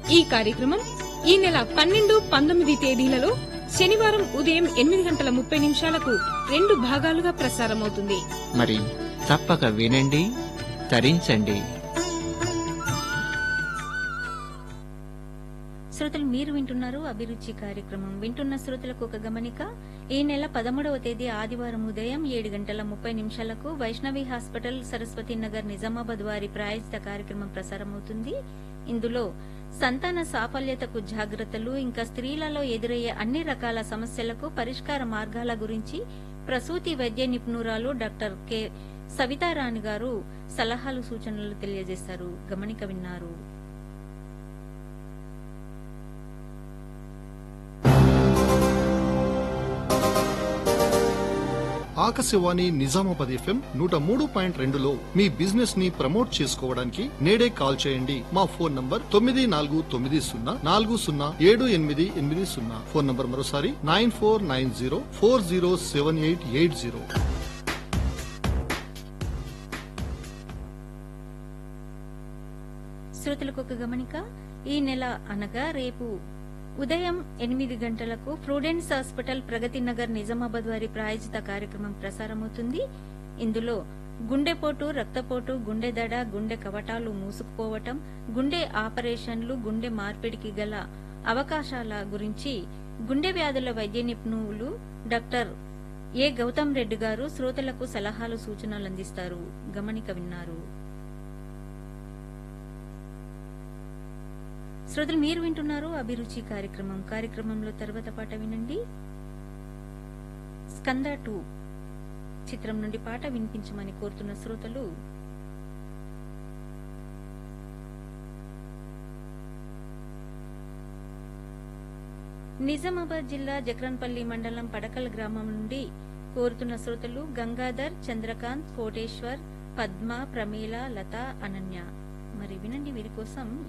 ఈ కార్యక్రమం ఈ నెల పన్నెండు పంతొమ్మిది తేదీలలో శనివారం ఉదయం ఎనిమిది గంటల ముప్పై నిమిషాలకు రెండు భాగాలుగా ప్రసారమవుతుంది మరి తప్పక వినండి తరించండి శ్రోతలు మీరు వింటున్నారు అభిరుచి కార్యక్రమం వింటున్న శ్రోతలకు ఒక గమనిక ఈ నెల పదమూడవ తేదీ ఆదివారం ఉదయం ఏడు గంటల ముప్పై నిమిషాలకు వైష్ణవి హాస్పిటల్ సరస్వతి నగర్ నిజామాబాద్ వారి ప్రాయోజిత కార్యక్రమం ప్రసారమవుతుంది ఇందులో సంతాన సాఫల్యతకు జాగ్రత్తలు ఇంకా స్త్రీలలో ఎదురయ్యే అన్ని రకాల సమస్యలకు పరిష్కార మార్గాల గురించి ప్రసూతి వైద్య నిపుణురాలు డాక్టర్ కె సవితారాణి గారు సలహాలు సూచనలు తెలియజేశారు గమనిక విన్నారు ఆకాశవాణి నిజామాబాద్ ఎఫ్ఎం నూట మూడు పాయింట్ రెండులో మీ బిజినెస్ ని ప్రమోట్ చేసుకోవడానికి నేడే కాల్ చేయండి మా ఫోన్ నంబర్ తొమ్మిది నాలుగు తొమ్మిది సున్నా నాలుగు సున్నా ఏడు ఎనిమిది ఎనిమిది సున్నా ఫోన్ నంబర్ మరోసారి nine four nine zero four zero seven eight eight zero శ్రోతలకు ఒక గమనిక ఈ నెల అనగా రేపు ఉదయం ఎనిమిది గంటలకు ఫ్రూడెన్స్ హాస్పిటల్ ప్రగతి నగర్ నిజామాబాద్ వారి ప్రాయోజిత కార్యక్రమం ప్రసారమవుతుంది ఇందులో గుండెపోటు రక్తపోటు గుండె దడ గుండె కవటాలు మూసుకుపోవటం గుండె ఆపరేషన్లు గుండె మార్పిడికి గల అవకాశాల గురించి గుండె వ్యాధుల వైద్య నిపుణులు డాక్టర్ ఏ గౌతమ్ రెడ్డి గారు శ్రోతలకు సలహాలు సూచనలు అందిస్తారు గమనిక విన్నారు శ్రోతలు మీరు వింటున్నారు అభిరుచి కార్యక్రమం కార్యక్రమంలో తర్వాత పాట వినండి స్కంద టూ చిత్రం నుండి పాట వినిపించమని కోరుతున్న శ్రోతలు నిజామాబాద్ జిల్లా జక్రన్పల్లి మండలం పడకల్ గ్రామం నుండి కోరుతున్న శ్రోతలు గంగాధర్ చంద్రకాంత్ కోటేశ్వర్ పద్మ ప్రమీల లత అనన్య మరి వినండి వీరి కోసం